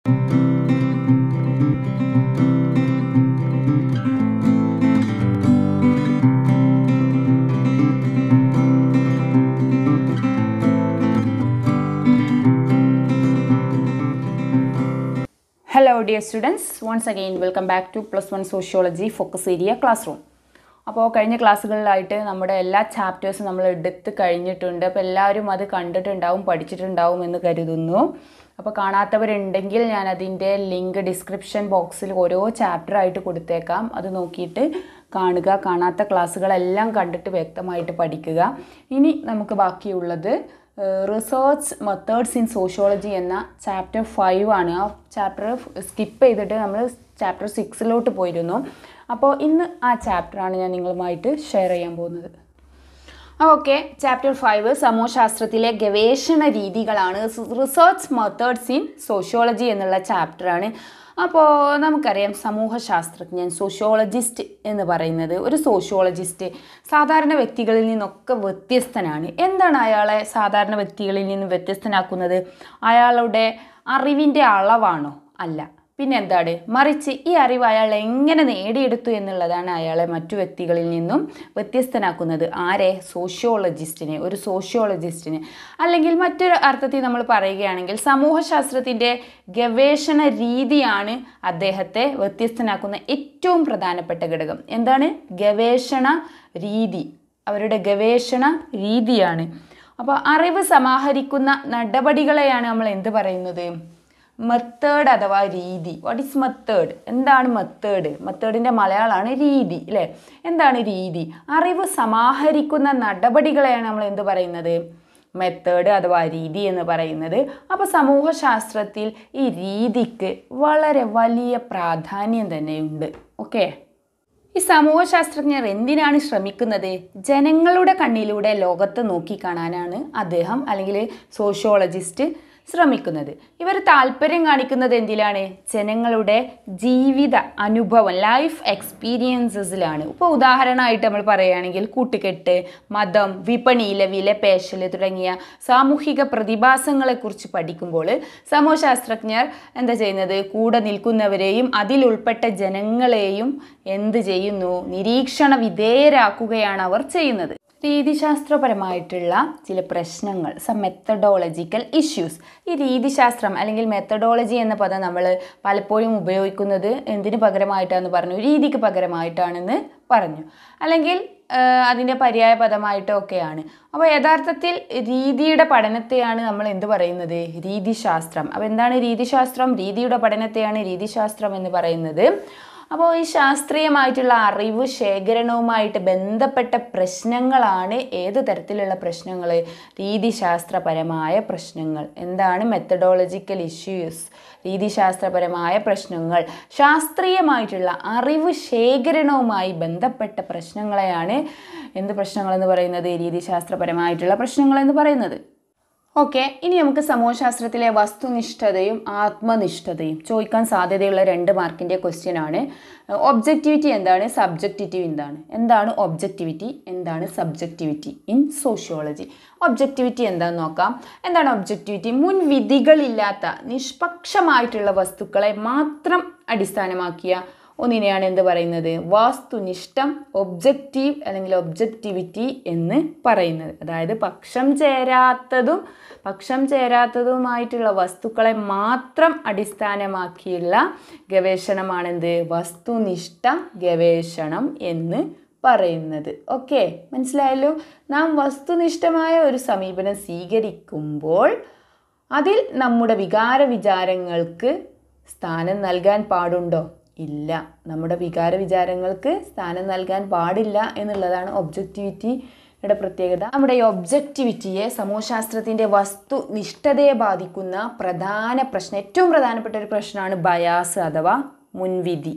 Hello dear students, once again welcome back to plus one sociology focus area classroom. അപ്പോൾ കഴിഞ്ഞ ക്ലാസ്സുകളിലായിട്ട് നമ്മുടെ എല്ലാ ചാപ്റ്റേഴ്സും നമ്മൾ എടുത്ത് കഴിഞ്ഞിട്ടുണ്ട് അപ്പോൾ എല്ലാവരും അത് കണ്ടിട്ടുണ്ടാവും പഠിച്ചിട്ടുണ്ടാവും എന്ന് കരുതുന്നു അപ്പോൾ കാണാത്തവരുണ്ടെങ്കിൽ ഞാൻ അതിൻ്റെ ലിങ്ക് ഡിസ്ക്രിപ്ഷൻ ബോക്സിൽ ഓരോ ചാപ്റ്ററായിട്ട് കൊടുത്തേക്കാം അത് നോക്കിയിട്ട് കാണുക കാണാത്ത ക്ലാസ്സുകളെല്ലാം കണ്ടിട്ട് വ്യക്തമായിട്ട് പഠിക്കുക ഇനി നമുക്ക് ബാക്കിയുള്ളത് റിസർച്ച് മെത്തേഡ്സ് ഇൻ സോഷ്യോളജി എന്ന ചാപ്റ്റർ ഫൈവ് ആണ് ആ ചാപ്റ്റർ സ്കിപ്പ് ചെയ്തിട്ട് നമ്മൾ ചാപ്റ്റർ സിക്സിലോട്ട് പോയിരുന്നു അപ്പോൾ ഇന്ന് ആ ചാപ്റ്ററാണ് ഞാൻ നിങ്ങളുമായിട്ട് ഷെയർ ചെയ്യാൻ പോകുന്നത് ഓക്കെ ചാപ്റ്റർ ഫൈവ് സമൂഹശാസ്ത്രത്തിലെ ഗവേഷണ രീതികളാണ് റിസർച്ച് മെത്തേഡ്സ് ഇൻ സോഷ്യോളജി എന്നുള്ള ചാപ്റ്ററാണ് അപ്പോൾ നമുക്കറിയാം സമൂഹശാസ്ത്രജ്ഞൻ സോഷ്യോളജിസ്റ്റ് എന്ന് പറയുന്നത് ഒരു സോഷ്യോളജിസ്റ്റ് സാധാരണ വ്യക്തികളിൽ നിന്നൊക്കെ വ്യത്യസ്തനാണ് എന്താണ് അയാളെ സാധാരണ വ്യക്തികളിൽ നിന്ന് വ്യത്യസ്തനാക്കുന്നത് അയാളുടെ അറിവിൻ്റെ അളവാണോ അല്ല പിന്നെ എന്താണ് മറിച്ച് ഈ അറിവ് അയാൾ എങ്ങനെ നേടിയെടുത്തു എന്നുള്ളതാണ് അയാളെ മറ്റു വ്യക്തികളിൽ നിന്നും വ്യത്യസ്തനാക്കുന്നത് ആരെ സോഷ്യോളജിസ്റ്റിനെ ഒരു സോഷ്യോളജിസ്റ്റിനെ അല്ലെങ്കിൽ മറ്റൊരു അർത്ഥത്തിൽ നമ്മൾ പറയുകയാണെങ്കിൽ സമൂഹശാസ്ത്രത്തിൻ്റെ ഗവേഷണ രീതിയാണ് അദ്ദേഹത്തെ വ്യത്യസ്തനാക്കുന്ന ഏറ്റവും പ്രധാനപ്പെട്ട ഘടകം എന്താണ് ഗവേഷണ രീതി അവരുടെ ഗവേഷണ രീതിയാണ് അപ്പോൾ അറിവ് സമാഹരിക്കുന്ന നടപടികളെയാണ് നമ്മൾ എന്ത് പറയുന്നത് മെത്തേഡ് അഥവാ രീതി വാട്ട് ഈസ് മെത്തേഡ് എന്താണ് മെത്തേഡ് മെത്തേഡിൻ്റെ മലയാളമാണ് രീതി അല്ലേ എന്താണ് രീതി അറിവ് സമാഹരിക്കുന്ന നടപടികളെയാണ് നമ്മൾ എന്ത് പറയുന്നത് മെത്തേഡ് അഥവാ രീതി എന്ന് പറയുന്നത് അപ്പോൾ സമൂഹശാസ്ത്രത്തിൽ ഈ രീതിക്ക് വളരെ വലിയ പ്രാധാന്യം തന്നെയുണ്ട് ഓക്കെ ഈ സമൂഹശാസ്ത്രജ്ഞർ എന്തിനാണ് ശ്രമിക്കുന്നത് ജനങ്ങളുടെ കണ്ണിലൂടെ ലോകത്തെ നോക്കിക്കാണാനാണ് അദ്ദേഹം അല്ലെങ്കിൽ സോഷ്യോളജിസ്റ്റ് ശ്രമിക്കുന്നത് ഇവർ താല്പര്യം കാണിക്കുന്നത് എന്തിലാണ് ജനങ്ങളുടെ ജീവിത അനുഭവം ലൈഫ് എക്സ്പീരിയൻസസിലാണ് ഇപ്പോൾ ഉദാഹരണമായിട്ട് നമ്മൾ പറയുകയാണെങ്കിൽ കൂട്ടുകെട്ട് മതം വിപണിയിലെ വിലപേശൽ തുടങ്ങിയ സാമൂഹിക പ്രതിഭാസങ്ങളെക്കുറിച്ച് പഠിക്കുമ്പോൾ സമൂഹശാസ്ത്രജ്ഞർ എന്താ ചെയ്യുന്നത് കൂടെ നിൽക്കുന്നവരെയും അതിലുൾപ്പെട്ട ജനങ്ങളെയും എന്ത് ചെയ്യുന്നു നിരീക്ഷണ വിധേയരാക്കുകയാണ് അവർ ചെയ്യുന്നത് രീതിശാസ്ത്രപരമായിട്ടുള്ള ചില പ്രശ്നങ്ങൾ സം മെത്തഡോളജിക്കൽ ഇഷ്യൂസ് ഈ രീതിശാസ്ത്രം അല്ലെങ്കിൽ മെത്തഡോളജി എന്ന പദം നമ്മൾ പലപ്പോഴും ഉപയോഗിക്കുന്നത് എന്തിനു പകരമായിട്ടാണെന്ന് പറഞ്ഞു രീതിക്ക് പകരമായിട്ടാണെന്ന് പറഞ്ഞു അല്ലെങ്കിൽ അതിൻ്റെ പര്യായ പദമായിട്ടൊക്കെയാണ് അപ്പോൾ യഥാർത്ഥത്തിൽ രീതിയുടെ പഠനത്തെയാണ് നമ്മൾ എന്ത് പറയുന്നത് രീതിശാസ്ത്രം അപ്പോൾ എന്താണ് രീതിശാസ്ത്രം രീതിയുടെ പഠനത്തെയാണ് രീതിശാസ്ത്രം എന്ന് പറയുന്നത് അപ്പോൾ ഈ ശാസ്ത്രീയമായിട്ടുള്ള അറിവ് ശേഖരണവുമായിട്ട് ബന്ധപ്പെട്ട പ്രശ്നങ്ങളാണ് ഏത് തരത്തിലുള്ള പ്രശ്നങ്ങൾ രീതിശാസ്ത്രപരമായ പ്രശ്നങ്ങൾ എന്താണ് മെത്തഡോളജിക്കൽ ഇഷ്യൂസ് രീതിശാസ്ത്രപരമായ പ്രശ്നങ്ങൾ ശാസ്ത്രീയമായിട്ടുള്ള അറിവ് ശേഖരണവുമായി ബന്ധപ്പെട്ട പ്രശ്നങ്ങളെയാണ് എന്ത് പ്രശ്നങ്ങളെന്ന് പറയുന്നത് രീതിശാസ്ത്രപരമായിട്ടുള്ള പ്രശ്നങ്ങളെന്ന് പറയുന്നത് ഓക്കെ ഇനി നമുക്ക് സമൂഹശാസ്ത്രത്തിലെ വസ്തുനിഷ്ഠതയും ആത്മനിഷ്ഠതയും ചോദിക്കാൻ സാധ്യതയുള്ള രണ്ട് മാർക്കിൻ്റെ ക്വസ്റ്റ്യൻ ആണ് ഒബ്ജക്റ്റിവിറ്റി എന്താണ് സബ്ജക്റ്റിവിറ്റി എന്താണ് എന്താണ് ഒബ്ജക്റ്റിവിറ്റി എന്താണ് സബ്ജക്റ്റിവിറ്റി ഇൻ സോഷ്യോളജി ഒബ്ജക്റ്റിവിറ്റി എന്താണെന്ന് നോക്കാം എന്താണ് ഒബ്ജക്റ്റിവിറ്റി മുൻവിധികളില്ലാത്ത നിഷ്പക്ഷമായിട്ടുള്ള വസ്തുക്കളെ മാത്രം അടിസ്ഥാനമാക്കിയ ഒന്നിനെയാണ് എന്ത് പറയുന്നത് വാസ്തുനിഷ്ഠം ഒബ്ജക്റ്റീവ് അല്ലെങ്കിൽ ഒബ്ജക്റ്റിവിറ്റി എന്ന് പറയുന്നത് അതായത് പക്ഷം ചേരാത്തതും പക്ഷം ചേരാത്തതുമായിട്ടുള്ള വസ്തുക്കളെ മാത്രം അടിസ്ഥാനമാക്കിയുള്ള ഗവേഷണമാണെന്ത് വസ്തുനിഷ്ഠ ഗവേഷണം എന്ന് പറയുന്നത് ഓക്കെ മനസ്സിലായല്ലോ നാം വസ്തുനിഷ്ഠമായ ഒരു സമീപനം സ്വീകരിക്കുമ്പോൾ അതിൽ നമ്മുടെ വികാര വിചാരങ്ങൾക്ക് സ്ഥാനം നൽകാൻ പാടുണ്ടോ ഇല്ല നമ്മുടെ വികാര വിചാരങ്ങൾക്ക് സ്ഥാനം നൽകാൻ പാടില്ല എന്നുള്ളതാണ് ഒബ്ജക്റ്റിവിറ്റിയുടെ പ്രത്യേകത നമ്മുടെ ഈ ഒബ്ജക്റ്റിവിറ്റിയെ സമൂഹശാസ്ത്രത്തിൻ്റെ വസ്തുനിഷ്ഠതയെ ബാധിക്കുന്ന പ്രധാന പ്രശ്നം ഏറ്റവും പ്രധാനപ്പെട്ട ഒരു പ്രശ്നമാണ് ബയാസ് അഥവാ മുൻവിധി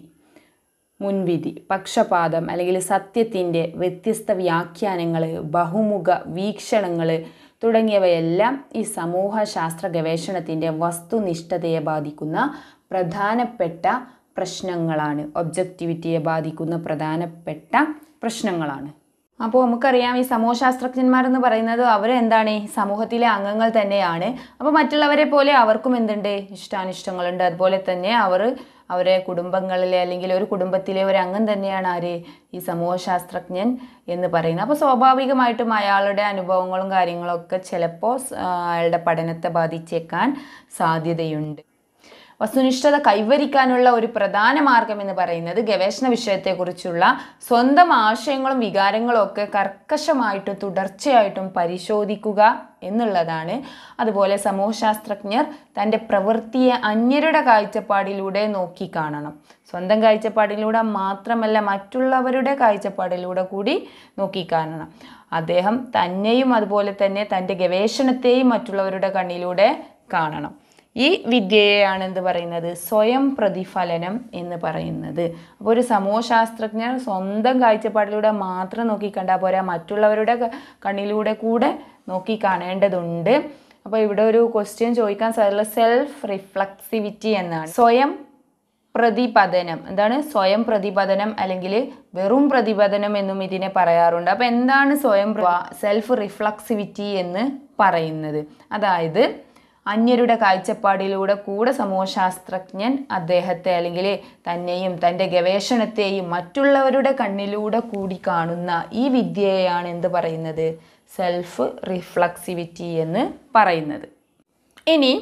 മുൻവിധി പക്ഷപാതം അല്ലെങ്കിൽ സത്യത്തിൻ്റെ വ്യത്യസ്ത വ്യാഖ്യാനങ്ങൾ ബഹുമുഖ വീക്ഷണങ്ങൾ തുടങ്ങിയവയെല്ലാം ഈ സമൂഹശാസ്ത്ര ഗവേഷണത്തിൻ്റെ വസ്തുനിഷ്ഠതയെ ബാധിക്കുന്ന പ്രധാനപ്പെട്ട പ്രശ്നങ്ങളാണ് ഒബ്ജക്റ്റിവിറ്റിയെ ബാധിക്കുന്ന പ്രധാനപ്പെട്ട പ്രശ്നങ്ങളാണ് അപ്പോൾ നമുക്കറിയാം ഈ സമൂഹശാസ്ത്രജ്ഞന്മാരെന്ന് പറയുന്നത് അവർ എന്താണ് ഈ സമൂഹത്തിലെ അംഗങ്ങൾ തന്നെയാണ് അപ്പോൾ മറ്റുള്ളവരെ പോലെ അവർക്കും എന്തുണ്ട് ഇഷ്ടാനിഷ്ടങ്ങളുണ്ട് അതുപോലെ തന്നെ അവർ അവരെ കുടുംബങ്ങളിലെ അല്ലെങ്കിൽ ഒരു കുടുംബത്തിലെ ഒരു അംഗം തന്നെയാണ് ആര് ഈ സമൂഹശാസ്ത്രജ്ഞൻ എന്ന് പറയുന്നത് അപ്പോൾ സ്വാഭാവികമായിട്ടും അയാളുടെ അനുഭവങ്ങളും കാര്യങ്ങളൊക്കെ ചിലപ്പോൾ അയാളുടെ പഠനത്തെ ബാധിച്ചേക്കാൻ സാധ്യതയുണ്ട് വസ്തുനിഷ്ഠത കൈവരിക്കാനുള്ള ഒരു പ്രധാന മാർഗം എന്ന് പറയുന്നത് ഗവേഷണ വിഷയത്തെക്കുറിച്ചുള്ള സ്വന്തം ആശയങ്ങളും വികാരങ്ങളും ഒക്കെ കർക്കശമായിട്ടും തുടർച്ചയായിട്ടും പരിശോധിക്കുക എന്നുള്ളതാണ് അതുപോലെ സമൂഹശാസ്ത്രജ്ഞർ തൻ്റെ പ്രവൃത്തിയെ അന്യരുടെ കാഴ്ചപ്പാടിലൂടെ നോക്കി കാണണം സ്വന്തം കാഴ്ചപ്പാടിലൂടെ മാത്രമല്ല മറ്റുള്ളവരുടെ കാഴ്ചപ്പാടിലൂടെ കൂടി നോക്കി കാണണം അദ്ദേഹം തന്നെയും അതുപോലെ തന്നെ തൻ്റെ ഗവേഷണത്തെയും മറ്റുള്ളവരുടെ കണ്ണിലൂടെ കാണണം ഈ വിദ്യയെയാണ് എന്ത് പറയുന്നത് സ്വയം പ്രതിഫലനം എന്ന് പറയുന്നത് അപ്പോൾ ഒരു സമൂഹശാസ്ത്രജ്ഞർ സ്വന്തം കാഴ്ചപ്പാടിലൂടെ മാത്രം നോക്കിക്കണ്ടാൽ പോരാ മറ്റുള്ളവരുടെ ക- കണ്ണിലൂടെ കൂടെ നോക്കി കാണേണ്ടതുണ്ട് അപ്പോൾ ഇവിടെ ഒരു ക്വസ്റ്റ്യൻ ചോദിക്കാൻ സാധ്യതയുള്ള സെൽഫ് റിഫ്ലക്സിവിറ്റി എന്നാണ് സ്വയം പ്രതിപതനം എന്താണ് സ്വയം പ്രതിപതനം അല്ലെങ്കിൽ വെറും പ്രതിപതനം എന്നും ഇതിനെ പറയാറുണ്ട് അപ്പോൾ എന്താണ് സ്വയം സെൽഫ് റിഫ്ലക്സിവിറ്റി എന്ന് പറയുന്നത് അതായത് അന്യരുടെ കാഴ്ചപ്പാടിലൂടെ കൂടെ സമൂഹശാസ്ത്രജ്ഞൻ അദ്ദേഹത്തെ അല്ലെങ്കിൽ തന്നെയും തൻ്റെ ഗവേഷണത്തെയും മറ്റുള്ളവരുടെ കണ്ണിലൂടെ കൂടി കാണുന്ന ഈ വിദ്യയെയാണ് എന്ത് പറയുന്നത് സെൽഫ് റിഫ്ലക്സിവിറ്റി എന്ന് പറയുന്നത് ഇനി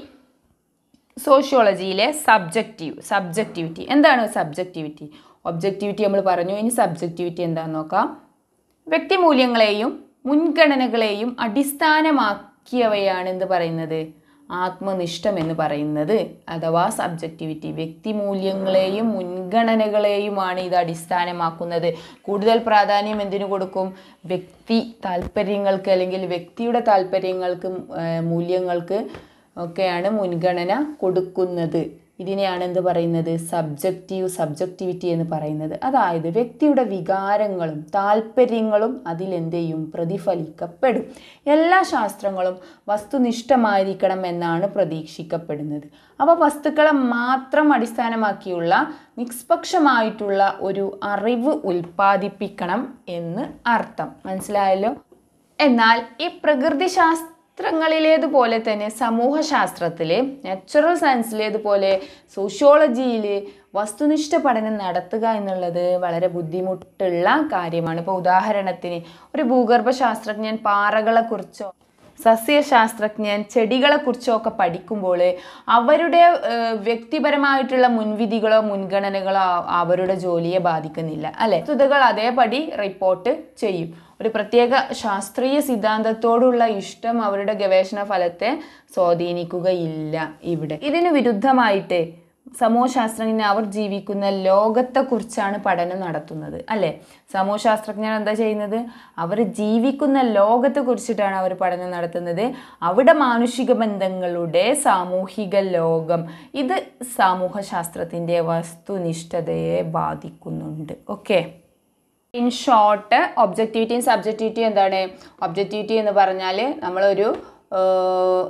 സോഷ്യോളജിയിലെ സബ്ജക്റ്റീവ് സബ്ജക്റ്റിവിറ്റി എന്താണ് സബ്ജക്റ്റിവിറ്റി ഒബ്ജക്റ്റിവിറ്റി നമ്മൾ പറഞ്ഞു ഇനി സബ്ജക്റ്റിവിറ്റി എന്താണെന്ന് നോക്കാം വ്യക്തിമൂല്യങ്ങളെയും മുൻഗണനകളെയും അടിസ്ഥാനമാക്കിയവയാണ് എന്ത് പറയുന്നത് ആത്മനിഷ്ഠം എന്ന് പറയുന്നത് അഥവാ സബ്ജക്റ്റിവിറ്റി വ്യക്തിമൂല്യങ്ങളെയും മുൻഗണനകളെയുമാണ് ഇത് അടിസ്ഥാനമാക്കുന്നത് കൂടുതൽ പ്രാധാന്യം എന്തിനു കൊടുക്കും വ്യക്തി താല്പര്യങ്ങൾക്ക് അല്ലെങ്കിൽ വ്യക്തിയുടെ താല്പര്യങ്ങൾക്ക് ഏഹ്, മൂല്യങ്ങൾക്ക് ഒക്കെയാണ് മുൻഗണന കൊടുക്കുന്നത് ഇതിനെയാണ് എന്ത് പറയുന്നത് സബ്ജക്റ്റീവ് സബ്ജക്റ്റിവിറ്റി എന്ന് പറയുന്നത് അതായത് വ്യക്തിയുടെ വികാരങ്ങളും താല്പര്യങ്ങളും അതിലെന്ത് ചെയ്യും പ്രതിഫലിക്കപ്പെടും എല്ലാ ശാസ്ത്രങ്ങളും വസ്തുനിഷ്ഠമായിരിക്കണം എന്നാണ് പ്രതീക്ഷിക്കപ്പെടുന്നത് അപ്പോൾ വസ്തുക്കളെ മാത്രം അടിസ്ഥാനമാക്കിയുള്ള നിഷ്പക്ഷമായിട്ടുള്ള ഒരു അറിവ് ഉൽപ്പാദിപ്പിക്കണം എന്ന് അർത്ഥം മനസ്സിലായല്ലോ എന്നാൽ ഈ പ്രകൃതി ശാസ്ത്രങ്ങളിലേതുപോലെ തന്നെ സമൂഹശാസ്ത്രത്തിൽ നാച്ചുറൽ സയൻസിലേതുപോലെ സോഷ്യോളജിയിൽ വസ്തുനിഷ്ഠ പഠനം നടത്തുക എന്നുള്ളത് വളരെ ബുദ്ധിമുട്ടുള്ള കാര്യമാണ് ഇപ്പോൾ ഉദാഹരണത്തിന് ഒരു ഭൂഗർഭ ശാസ്ത്രജ്ഞൻ പാറകളെക്കുറിച്ചോ സസ്യശാസ്ത്രജ്ഞൻ ചെടികളെക്കുറിച്ചോ ഒക്കെ പഠിക്കുമ്പോൾ അവരുടെ ഏഹ്, വ്യക്തിപരമായിട്ടുള്ള മുൻവിധികളോ മുൻഗണനകളോ ആ- അവരുടെ ജോലിയെ ബാധിക്കുന്നില്ല അല്ലെ വസ്തുതകൾ അതേപടി റിപ്പോർട്ട് ചെയ്യും ഒരു പ്രത്യേക ശാസ്ത്രീയ സിദ്ധാന്തത്തോടുള്ള ഇഷ്ടം അവരുടെ ഗവേഷണ ഫലത്തെ സ്വാധീനിക്കുകയില്ല ഇവിടെ ഇതിന് വിരുദ്ധമായിട്ട് സമൂഹശാസ്ത്രജ്ഞൻ അവർ ജീവിക്കുന്ന ലോകത്തെക്കുറിച്ചാണ് പഠനം നടത്തുന്നത് അല്ലേ സമൂഹശാസ്ത്രജ്ഞർ എന്താ ചെയ്യുന്നത് അവർ ജീവിക്കുന്ന ലോകത്തെ കുറിച്ചിട്ടാണ് അവർ പഠനം നടത്തുന്നത് അവിടെ മാനുഷിക ബന്ധങ്ങളുടെ സാമൂഹിക ലോകം ഇത് സമൂഹശാസ്ത്രത്തിൻ്റെ വസ്തുനിഷ്ഠതയെ ബാധിക്കുന്നുണ്ട് ഓക്കെ ഇൻ ഷോർട്ട് ഒബ്ജക്റ്റിവിറ്റിയും സബ്ജക്റ്റിവിറ്റിയും എന്താണ് ഒബ്ജക്റ്റിവിറ്റി എന്ന് പറഞ്ഞാൽ നമ്മളൊരു ഏഹ്,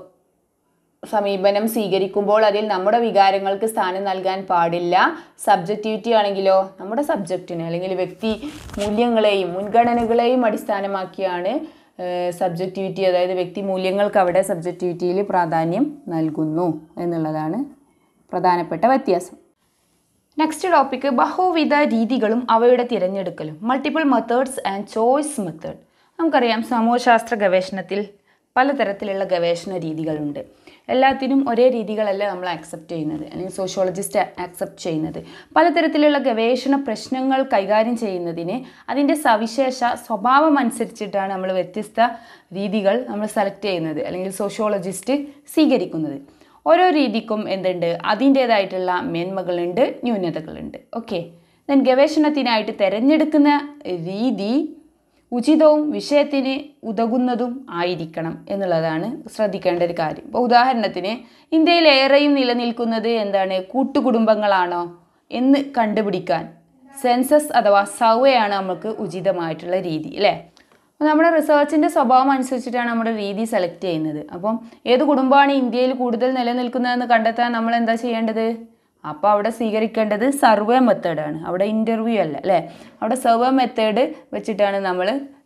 സമീപനം സ്വീകരിക്കുമ്പോൾ അതിൽ നമ്മുടെ വികാരങ്ങൾക്ക് സ്ഥാനം നൽകാൻ പാടില്ല സബ്ജക്റ്റിവിറ്റി ആണെങ്കിലോ നമ്മുടെ സബ്ജക്റ്റിന് അല്ലെങ്കിൽ വ്യക്തി മൂല്യങ്ങളെയും മുൻഗണനകളെയും അടിസ്ഥാനമാക്കിയാണ് സബ്ജക്റ്റിവിറ്റി അതായത് വ്യക്തി മൂല്യങ്ങൾക്ക് അവിടെ സബ്ജക്റ്റിവിറ്റിയിൽ പ്രാധാന്യം നൽകുന്നു എന്നുള്ളതാണ് പ്രധാനപ്പെട്ട വ്യത്യാസം നെക്സ്റ്റ് ടോപ്പിക്ക് ബഹുവിധ രീതികളും അവയുടെ തിരഞ്ഞെടുക്കലും multiple methods and choice method നമുക്കറിയാം സമൂഹശാസ്ത്ര ഗവേഷണത്തിൽ പലതരത്തിലുള്ള ഗവേഷണ രീതികളുണ്ട് എല്ലാത്തിനും ഒരേ രീതികളല്ല നമ്മൾ ആക്സെപ്റ്റ് ചെയ്യുന്നത് അല്ലെങ്കിൽ സോഷ്യോളജിസ്റ്റ് ആക്സെപ്റ്റ് ചെയ്യുന്നത് പലതരത്തിലുള്ള ഗവേഷണ പ്രശ്നങ്ങൾ കൈകാര്യം ചെയ്യുന്നതിന് അതിൻ്റെ സവിശേഷ സ്വഭാവം അനുസരിച്ചിട്ടാണ് നമ്മൾ വ്യത്യസ്ത രീതികൾ നമ്മൾ സെലക്ട് ചെയ്യുന്നത് അല്ലെങ്കിൽ സോഷ്യോളജിസ്റ്റ് സ്വീകരിക്കുന്നത് ഓരോ രീതിക്കും എന്തുണ്ട് അതിൻ്റേതായിട്ടുള്ള മേന്മകളുണ്ട് ന്യൂനതകളുണ്ട് ഓക്കെ ദെൻ ഗവേഷണത്തിനായിട്ട് തിരഞ്ഞെടുക്കുന്ന രീതി ഉചിതവും വിഷയത്തിന് ഉതകുന്നതും ആയിരിക്കണം എന്നുള്ളതാണ് ശ്രദ്ധിക്കേണ്ട ഒരു കാര്യം ഇപ്പോൾ ഉദാഹരണത്തിന് ഇന്ത്യയിൽ ഏറെയും നിലനിൽക്കുന്നത് എന്താണ് കൂട്ടുകുടുംബങ്ങളാണോ എന്ന് കണ്ടുപിടിക്കാൻ സെൻസസ് അഥവാ സർവേ ആണ് നമുക്ക് ഉചിതമായിട്ടുള്ള രീതി അല്ലേ അപ്പോൾ നമ്മുടെ റിസർച്ചിൻ്റെ സ്വഭാവം അനുസരിച്ചിട്ടാണ് നമ്മുടെ രീതി സെലക്ട് ചെയ്യുന്നത് അപ്പം ഏത് കുടുംബമാണ് ഇന്ത്യയിൽ കൂടുതൽ നിലനിൽക്കുന്നതെന്ന് കണ്ടെത്താൻ നമ്മൾ എന്താ ചെയ്യേണ്ടത് അപ്പോൾ അവിടെ സ്വീകരിക്കേണ്ടത് സർവേ മെത്തേഡാണ് അവിടെ ഇൻ്റർവ്യൂ അല്ല അല്ലേ അവിടെ സർവേ മെത്തേഡ് വെച്ചിട്ടാണ് നമ്മൾ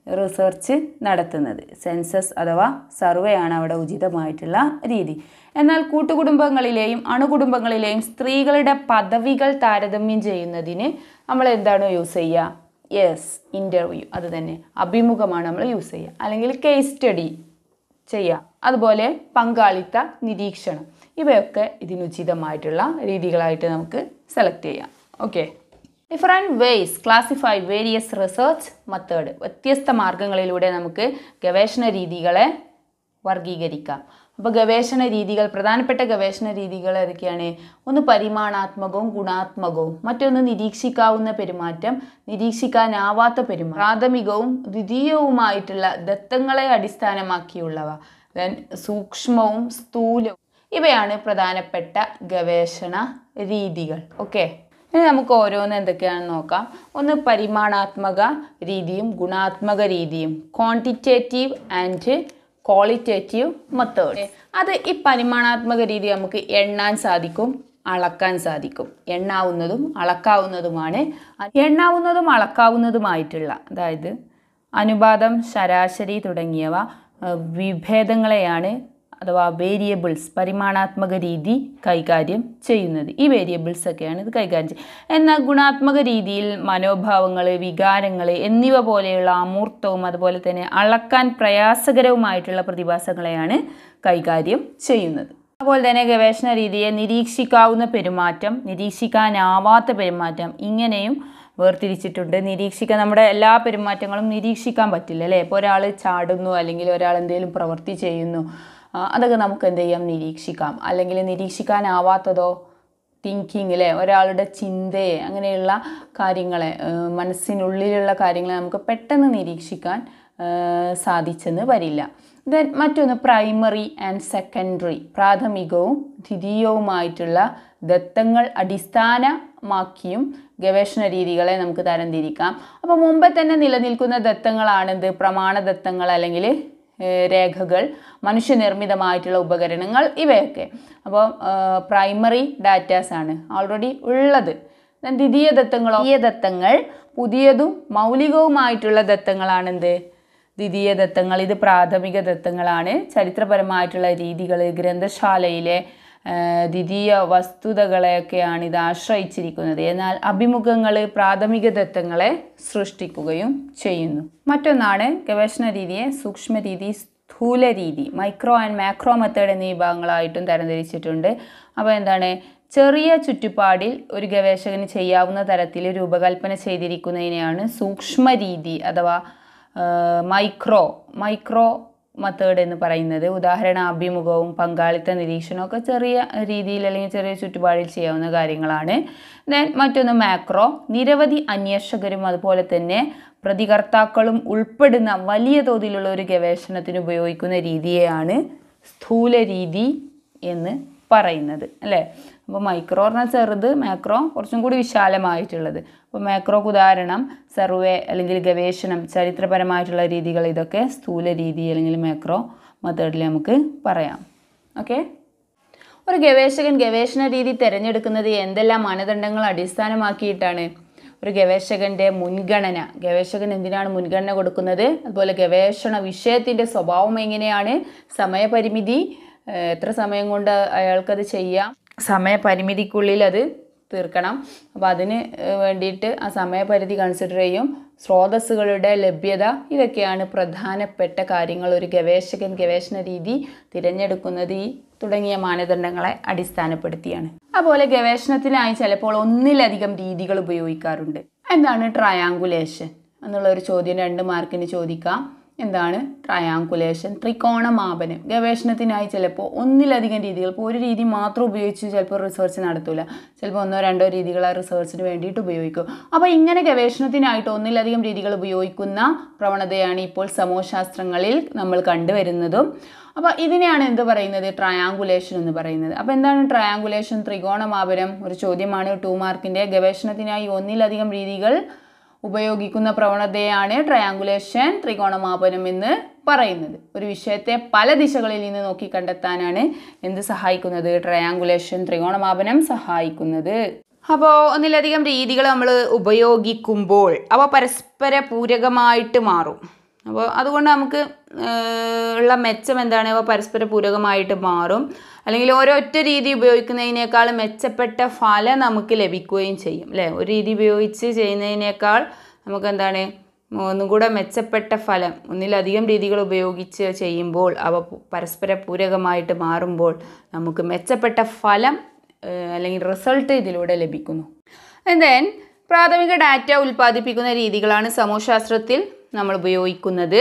റിസർച്ച് നടത്തുന്നത് സെൻസസ് അഥവാ സർവേ ആണ് അവിടെ ഉചിതമായിട്ടുള്ള രീതി എന്നാൽ കൂട്ടുകുടുംബങ്ങളിലെയും അണുകുടുംബങ്ങളിലെയും സ്ത്രീകളുടെ പദവികൾ താരതമ്യം ചെയ്യുന്നതിന് നമ്മൾ എന്താണ് യൂസ് ചെയ്യുക യെസ് ഇൻ്റർവ്യൂ അത് തന്നെ അഭിമുഖമാണ് നമ്മൾ യൂസ് ചെയ്യുക അല്ലെങ്കിൽ കേസ് സ്റ്റഡി ചെയ്യാം അതുപോലെ പങ്കാളിത്ത നിരീക്ഷണം ഇവയൊക്കെ ഇതിനുചിതമായിട്ടുള്ള രീതികളായിട്ട് നമുക്ക് സെലക്ട് ചെയ്യാം okay different ways classify various research method വ്യത്യസ്ത മാർഗങ്ങളിലൂടെ നമുക്ക് ഗവേഷണ രീതികളെ വർഗീകരിക്കാം അപ്പോൾ ഗവേഷണ രീതികൾ പ്രധാനപ്പെട്ട ഗവേഷണ രീതികൾ ഏതൊക്കെയാണ് ഒന്ന് പരിമാണാത്മകവും ഗുണാത്മകവും മറ്റൊന്ന് നിരീക്ഷിക്കാവുന്ന പെരുമാറ്റം നിരീക്ഷിക്കാനാവാത്ത പെരുമാറ്റം പ്രാഥമികവും ദ്വിതീയവുമായിട്ടുള്ള ദത്തങ്ങളെ അടിസ്ഥാനമാക്കിയുള്ളവ ദെൻ സൂക്ഷ്മവും സ്ഥൂലവും ഇവയാണ് പ്രധാനപ്പെട്ട ഗവേഷണ രീതികൾ ഓക്കെ ഇനി നമുക്ക് ഓരോന്ന് എന്തൊക്കെയാണെന്ന് നോക്കാം ഒന്ന് പരിമാണാത്മക രീതിയും ഗുണാത്മക രീതിയും ക്വാണ്ടിറ്റേറ്റീവ് ആൻഡ് ക്വാളിറ്റേറ്റീവ് മെത്തേഡ് അത് ഈ പരിമാണാത്മക രീതി നമുക്ക് എണ്ണാൻ സാധിക്കും അളക്കാൻ സാധിക്കും എണ്ണാവുന്നതും അളക്കാവുന്നതുമാണ് എണ്ണാവുന്നതും അളക്കാവുന്നതുമായിട്ടുള്ള അതായത് അനുപാതം ശരാശരി തുടങ്ങിയവ ഏഹ്, വിഭേദങ്ങളെയാണ് അഥവാ വേരിയബിൾസ് പരിമാണാത്മക രീതി കൈകാര്യം ചെയ്യുന്നത് ഈ വേരിയബിൾസ് ഒക്കെയാണ് ഇത് കൈകാര്യം ചെയ്യുന്നത് എന്നാൽ ഗുണാത്മക രീതിയിൽ മനോഭാവങ്ങൾ വികാരങ്ങൾ എന്നിവ പോലെയുള്ള അമൂർത്തവും അതുപോലെ തന്നെ അളക്കാൻ പ്രയാസകരവുമായിട്ടുള്ള പ്രതിഭാസങ്ങളെയാണ് കൈകാര്യം ചെയ്യുന്നത് അതുപോലെ തന്നെ ഗവേഷണ രീതിയെ നിരീക്ഷിക്കാവുന്ന പെരുമാറ്റം നിരീക്ഷിക്കാനാവാത്ത പെരുമാറ്റം ഇങ്ങനെയും വേർതിരിച്ചിട്ടുണ്ട് നിരീക്ഷിക്കാൻ നമ്മുടെ എല്ലാ പെരുമാറ്റങ്ങളും നിരീക്ഷിക്കാൻ പറ്റില്ല അല്ലേ ഇപ്പോൾ ഒരാൾ ചാടുന്നു അല്ലെങ്കിൽ ഒരാൾ എന്തെങ്കിലും പ്രവൃത്തി ചെയ്യുന്നു ആ, അതൊക്കെ നമുക്ക് എന്ത് ചെയ്യാം നിരീക്ഷിക്കാം അല്ലെങ്കിൽ നിരീക്ഷിക്കാനാവാത്തതോ തിങ്കിങ് അല്ലേ ഒരാളുടെ ചിന്തയെ അങ്ങനെയുള്ള കാര്യങ്ങളെ ആ, മനസ്സിനുള്ളിലുള്ള കാര്യങ്ങളെ നമുക്ക് പെട്ടെന്ന് നിരീക്ഷിക്കാൻ ആ, സാധിച്ചെന്ന് വരില്ല ദെൻ മറ്റൊന്ന് പ്രൈമറി ആൻഡ് സെക്കൻഡറി പ്രാഥമികവും ദ്വിതീയവുമായിട്ടുള്ള ദത്തങ്ങൾ അടിസ്ഥാനമാക്കിയും ഗവേഷണ രീതികളെ നമുക്ക് തരംതിരിക്കാം അപ്പോൾ മുമ്പ് തന്നെ നിലനിൽക്കുന്ന ദത്തങ്ങളാണിത് പ്രമാണ ദത്തങ്ങൾ അല്ലെങ്കിൽ ഏഹ് രേഖകൾ മനുഷ്യനിർമ്മിതമായിട്ടുള്ള ഉപകരണങ്ങൾ ഇവയൊക്കെ അപ്പോൾ പ്രൈമറി ഡാറ്റാസ് ആണ് ഓൾറെഡി ഉള്ളത് Then ദ്വിതീയ ദത്തങ്ങളോ ദ്വിതീയ ദത്തങ്ങൾ പുതിയതും മൗലികവുമായിട്ടുള്ള ദത്തങ്ങളാണെന്ത് ദ്വിതീയ ദത്തങ്ങൾ ഇത് പ്രാഥമിക ദത്തങ്ങളാണ് ചരിത്രപരമായിട്ടുള്ള രീതികൾ ഗ്രന്ഥശാലയിലെ ആ, ദ്വിതീയ വസ്തുതകളെയൊക്കെയാണ് ഇത് ആശ്രയിച്ചിരിക്കുന്നത് എന്നാൽ അഭിമുഖങ്ങൾ പ്രാഥമിക ദത്തങ്ങളെ സൃഷ്ടിക്കുകയും ചെയ്യുന്നു മറ്റൊന്നാണ് ഗവേഷണ രീതിയെ സൂക്ഷ്മ രീതി സ്ഥൂല രീതി മൈക്രോ ആൻഡ് മാക്രോ മെത്തേഡ് എന്നീ വിഭാഗങ്ങളായിട്ടും തരംതിരിച്ചിട്ടുണ്ട് അപ്പോൾ എന്താണ് ചെറിയ ചുറ്റുപാടിൽ ഒരു ഗവേഷകന് ചെയ്യാവുന്ന തരത്തിൽ രൂപകൽപ്പന ചെയ്തിരിക്കുന്നതിനെയാണ് സൂക്ഷ്മ രീതി അഥവാ മൈക്രോ മൈക്രോ മെത്തേഡ് എന്ന് പറയുന്നത് ഉദാഹരണ അഭിമുഖവും പങ്കാളിത്ത നിരീക്ഷണവും ഒക്കെ ചെറിയ രീതിയിൽ അല്ലെങ്കിൽ ചെറിയ ചുറ്റുപാടിൽ ചെയ്യാവുന്ന കാര്യങ്ങളാണ് ദെൻ മറ്റൊന്ന് മാക്രോ നിരവധി അന്വേഷകരും അതുപോലെ തന്നെ പ്രതികർത്താക്കളും ഉൾപ്പെടുന്ന വലിയ തോതിലുള്ള ഒരു ഗവേഷണത്തിന് ഉപയോഗിക്കുന്ന രീതിയെയാണ് സ്ഥൂല രീതി എന്ന് പറയുന്നത് അല്ലേ അപ്പോൾ മൈക്രോ പറഞ്ഞാൽ ചെറുത് മാക്രോ കുറച്ചും കൂടി വിശാലമായിട്ടുള്ളത് അപ്പോൾ മാക്രോക്ക് ഉദാഹരണം സർവേ അല്ലെങ്കിൽ ഗവേഷണം ചരിത്രപരമായിട്ടുള്ള രീതികൾ ഇതൊക്കെ സ്ഥൂല രീതി അല്ലെങ്കിൽ മാക്രോ മെത്തേഡിൽ നമുക്ക് പറയാം ഓക്കെ ഒരു ഗവേഷകൻ ഗവേഷണ രീതി തിരഞ്ഞെടുക്കുന്നത് എന്തെല്ലാം മാനദണ്ഡങ്ങൾ അടിസ്ഥാനമാക്കിയിട്ടാണ് ഒരു ഗവേഷകൻ്റെ മുൻഗണന ഗവേഷകൻ എന്തിനാണ് മുൻഗണന കൊടുക്കുന്നത് അതുപോലെ ഗവേഷണ വിഷയത്തിൻ്റെ സ്വഭാവം എങ്ങനെയാണ് സമയപരിമിതി ഏഹ് എത്ര സമയം കൊണ്ട് അയാൾക്കത് ചെയ്യാം സമയപരിമിതിക്കുള്ളിൽ അത് തീർക്കണം അപ്പോൾ അതിന് ഏഹ് വേണ്ടിയിട്ട് ആ സമയപരിധി കൺസിഡർ ചെയ്യും സ്രോതസ്സുകളുടെ ലഭ്യത ഇതൊക്കെയാണ് പ്രധാനപ്പെട്ട കാര്യങ്ങൾ ഒരു ഗവേഷകൻ ഗവേഷണ രീതി തിരഞ്ഞെടുക്കുന്നത് ഈ തുടങ്ങിയ മാനദണ്ഡങ്ങളെ അടിസ്ഥാനപ്പെടുത്തിയാണ് അതുപോലെ ഗവേഷണത്തിനായി ചിലപ്പോൾ ഒന്നിലധികം രീതികൾ ഉപയോഗിക്കാറുണ്ട് എന്താണ് ട്രയാങ്കുലേഷൻ എന്നുള്ള ഒരു ചോദ്യം രണ്ട് മാർക്കിന് ചോദിക്കാം എന്താണ് ട്രയാങ്കുലേഷൻ ത്രികോണമാപനം ഗവേഷണത്തിനായി ചിലപ്പോൾ ഒന്നിലധികം രീതികൾ ഇപ്പോൾ ഒരു രീതി മാത്രം ഉപയോഗിച്ച് ചിലപ്പോൾ റിസർച്ച് നടത്തൂല ചിലപ്പോൾ ഒന്നോ രണ്ടോ രീതികൾ ആ റിസർച്ചിന് വേണ്ടിയിട്ട് ഉപയോഗിക്കും അപ്പോൾ ഇങ്ങനെ ഗവേഷണത്തിനായിട്ട് ഒന്നിലധികം രീതികൾ ഉപയോഗിക്കുന്ന പ്രവണതയാണ് ഇപ്പോൾ സമൂഹശാസ്ത്രങ്ങളിൽ നമ്മൾ കണ്ടുവരുന്നതും അപ്പോൾ ഇതിനെയാണ് എന്ത് പറയുന്നത് ട്രയാങ്കുലേഷൻ എന്ന് പറയുന്നത് അപ്പോൾ എന്താണ് ട്രയാങ്കുലേഷൻ ത്രികോണമാപനം ഒരു ചോദ്യമാണ് ടു മാർക്കിൻ്റെ ഗവേഷണത്തിനായി ഒന്നിലധികം രീതികൾ ഉപയോഗിക്കുന്ന പ്രവണതയാണ് ട്രയാങ്കുലേഷൻ ത്രികോണമാപനം എന്ന് പറയുന്നത് ഒരു വിഷയത്തെ പല ദിശകളിൽ നിന്ന് നോക്കി കണ്ടെത്താനാണ് എന്ത് സഹായിക്കുന്നത് ട്രയാങ്കുലേഷൻ ത്രികോണമാപനം സഹായിക്കുന്നത് അപ്പോൾ ഒന്നിലധികം രീതികൾ നമ്മൾ ഉപയോഗിക്കുമ്പോൾ അവ പരസ്പര പൂരകമായിട്ട് മാറും അപ്പോൾ അതുകൊണ്ട് നമുക്ക് ഏഹ്, ഉള്ള മെച്ചം എന്താണ് അവ പരസ്പര പൂരകമായിട്ട് മാറും അല്ലെങ്കിൽ ഒരൊറ്റ രീതി ഉപയോഗിക്കുന്നതിനേക്കാൾ മെച്ചപ്പെട്ട ഫലം നമുക്ക് ലഭിക്കുകയും ചെയ്യും അല്ലേ ഒരു രീതി ഉപയോഗിച്ച് ചെയ്യുന്നതിനേക്കാൾ നമുക്ക് എന്താണ് ഒന്നും കൂടെ മെച്ചപ്പെട്ട ഫലം ഒന്നിലധികം രീതികൾ ഉപയോഗിച്ച് ചെയ്യുമ്പോൾ അവ പു- പരസ്പര പൂരകമായിട്ട് മാറുമ്പോൾ നമുക്ക് മെച്ചപ്പെട്ട ഫലം ഏഹ്, അല്ലെങ്കിൽ റിസൾട്ട് ഇതിലൂടെ ലഭിക്കുന്നു ദെൻ പ്രാഥമിക ഡാറ്റ ഉൽപ്പാദിപ്പിക്കുന്ന രീതികളാണ് സമൂഹശാസ്ത്രത്തിൽ നമ്മൾ ഉപയോഗിക്കുന്നത്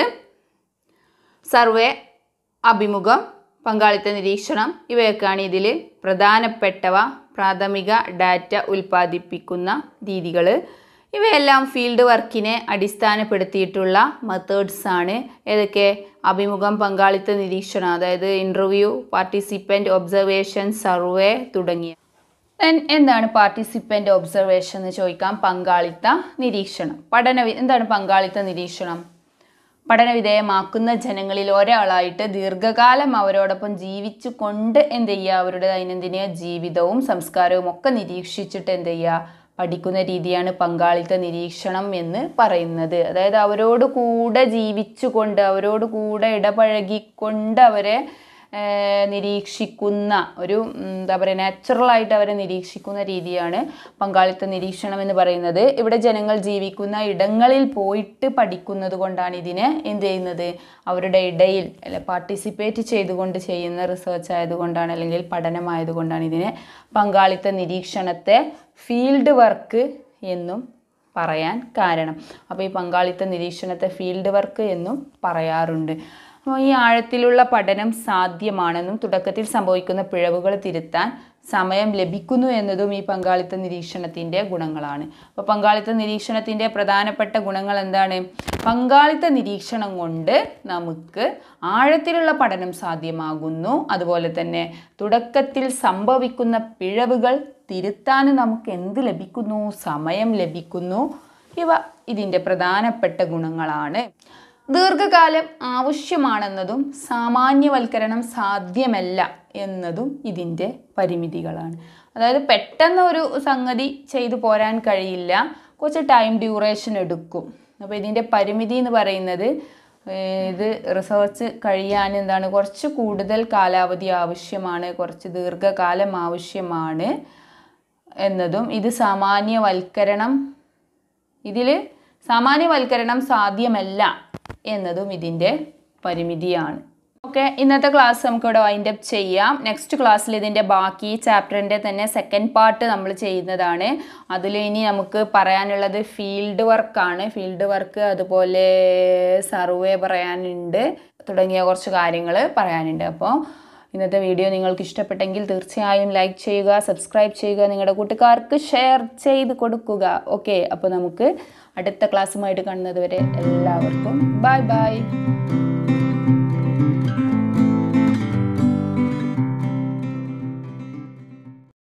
സർവേ അഭിമുഖം പങ്കാളിത്ത നിരീക്ഷണം ഇവയൊക്കെയാണ് ഇതിൽ പ്രധാനപ്പെട്ടവ പ്രാഥമിക ഡാറ്റ ഉൽപ്പാദിപ്പിക്കുന്ന രീതികൾ ഇവയെല്ലാം ഫീൽഡ് വർക്കിനെ അടിസ്ഥാനപ്പെടുത്തിയിട്ടുള്ള മെത്തേഡ്സ് ആണ് ഏതൊക്കെ അഭിമുഖം പങ്കാളിത്ത നിരീക്ഷണം അതായത് ഇൻ്റർവ്യൂ പാർട്ടിസിപ്പൻ്റ് ഒബ്സർവേഷൻ സർവേ തുടങ്ങിയ എൻ- എന്താണ് പാർട്ടിസിപ്പൻ്റ് ഒബ്സർവേഷൻ എന്ന് ചോദിക്കാം പങ്കാളിത്ത നിരീക്ഷണം പഠന വി- എന്താണ് പങ്കാളിത്ത നിരീക്ഷണം പഠനവിധേയമാക്കുന്ന ജനങ്ങളിൽ ഒരാളായിട്ട് ദീർഘകാലം അവരോടൊപ്പം ജീവിച്ചു കൊണ്ട് എന്ത് ചെയ്യുക അവരുടെ ദൈനംദിന ജീവിതവും സംസ്കാരവും ഒക്കെ നിരീക്ഷിച്ചിട്ട് എന്ത് ചെയ്യുക പഠിക്കുന്ന രീതിയാണ് പങ്കാളിത്ത നിരീക്ഷണം എന്ന് പറയുന്നത് അതായത് അവരോട് കൂടെ ജീവിച്ചുകൊണ്ട് അവരോട് കൂടെ ഇടപഴകിക്കൊണ്ട് അവരെ ഏഹ് നിരീക്ഷിക്കുന്ന ഒരു ഉം, എന്താ പറയുക നാച്ചുറലായിട്ട് അവരെ നിരീക്ഷിക്കുന്ന രീതിയാണ് പങ്കാളിത്ത നിരീക്ഷണം എന്ന് പറയുന്നത് ഇവിടെ ജനങ്ങൾ ജീവിക്കുന്ന ഇടങ്ങളിൽ പോയിട്ട് പഠിക്കുന്നത് കൊണ്ടാണ് ഇതിനെ എന്ത് ചെയ്യുന്നത് അവരുടെ ഇടയിൽ അല്ലെ പാർട്ടിസിപ്പേറ്റ് ചെയ്തുകൊണ്ട് ചെയ്യുന്ന റിസർച്ച് ആയതുകൊണ്ടാണ് അല്ലെങ്കിൽ പഠനമായതുകൊണ്ടാണ് ഇതിനെ പങ്കാളിത്ത നിരീക്ഷണത്തെ ഫീൽഡ് വർക്ക് എന്നും പറയാൻ കാരണം അപ്പോൾ ഈ പങ്കാളിത്ത നിരീക്ഷണത്തെ ഫീൽഡ് വർക്ക് എന്നും പറയാറുണ്ട് അപ്പോൾ ഈ ആഴത്തിലുള്ള പഠനം സാധ്യമാണെന്നും തുടക്കത്തിൽ സംഭവിക്കുന്ന പിഴവുകൾ തിരുത്താൻ സമയം ലഭിക്കുന്നു എന്നതും ഈ പങ്കാളിത്ത നിരീക്ഷണത്തിൻ്റെ ഗുണങ്ങളാണ് അപ്പോൾ പങ്കാളിത്ത നിരീക്ഷണത്തിൻ്റെ പ്രധാനപ്പെട്ട ഗുണങ്ങൾ എന്താണ് പങ്കാളിത്ത നിരീക്ഷണം കൊണ്ട് നമുക്ക് ആഴത്തിലുള്ള പഠനം സാധ്യമാകുന്നു അതുപോലെ തന്നെ തുടക്കത്തിൽ സംഭവിക്കുന്ന പിഴവുകൾ തിരുത്താൻ നമുക്ക് എന്ത് ലഭിക്കുന്നു സമയം ലഭിക്കുന്നു ഇവ ഇതിൻ്റെ പ്രധാനപ്പെട്ട ഗുണങ്ങളാണ് ദീർഘകാലം ആവശ്യമാണെന്നതും സാമാന്യവൽക്കരണം സാധ്യമല്ല എന്നതും ഇതിൻ്റെ പരിമിതികളാണ് അതായത് പെട്ടെന്ന് ഒരു സംഗതി ചെയ്തു പോരാൻ കഴിയില്ല കുറച്ച് ടൈം ഡ്യൂറേഷൻ എടുക്കും അപ്പോൾ ഇതിൻ്റെ പരിമിതി എന്ന് പറയുന്നത് ഏഹ് ഇത് റിസർച്ച് കഴിയാൻ എന്താണ് കുറച്ച് കൂടുതൽ കാലാവധി ആവശ്യമാണ് കുറച്ച് ദീർഘകാലം ആവശ്യമാണ് എന്നതും ഇത് സാമാന്യവൽക്കരണം ഇതിൽ സാമാന്യവൽക്കരണം സാധ്യമല്ല എന്നതും ഇതിൻ്റെ പരിമിതിയാണ് ഓക്കെ ഇന്നത്തെ ക്ലാസ് നമുക്കിവിടെ വൈൻഡ് അപ്പ് ചെയ്യാം നെക്സ്റ്റ് ക്ലാസ്സിൽ ഇതിൻ്റെ ബാക്കി ചാപ്റ്ററിൻ്റെ തന്നെ സെക്കൻഡ് പാർട്ട് നമ്മൾ ചെയ്യുന്നതാണ് അതിൽ ഇനി നമുക്ക് പറയാനുള്ളത് ഫീൽഡ് വർക്കാണ് ഫീൽഡ് വർക്ക് അതുപോലെ സർവേ പറയാനുണ്ട് തുടങ്ങിയ കുറച്ച് കാര്യങ്ങൾ പറയാനുണ്ട് അപ്പോൾ ഇന്നത്തെ വീഡിയോ നിങ്ങൾക്ക് ഇഷ്ടപ്പെട്ടെങ്കിൽ തീർച്ചയായും ലൈക്ക് ചെയ്യുക സബ്സ്ക്രൈബ് ചെയ്യുക നിങ്ങളുടെ കൂട്ടുകാർക്ക് ഷെയർ ചെയ്ത് കൊടുക്കുക ഓക്കെ അപ്പോൾ നമുക്ക് അടുത്ത ക്ലാസ്സുമായിട്ട് കാണുന്നത് വരെ എല്ലാവർക്കും ബൈ ബൈ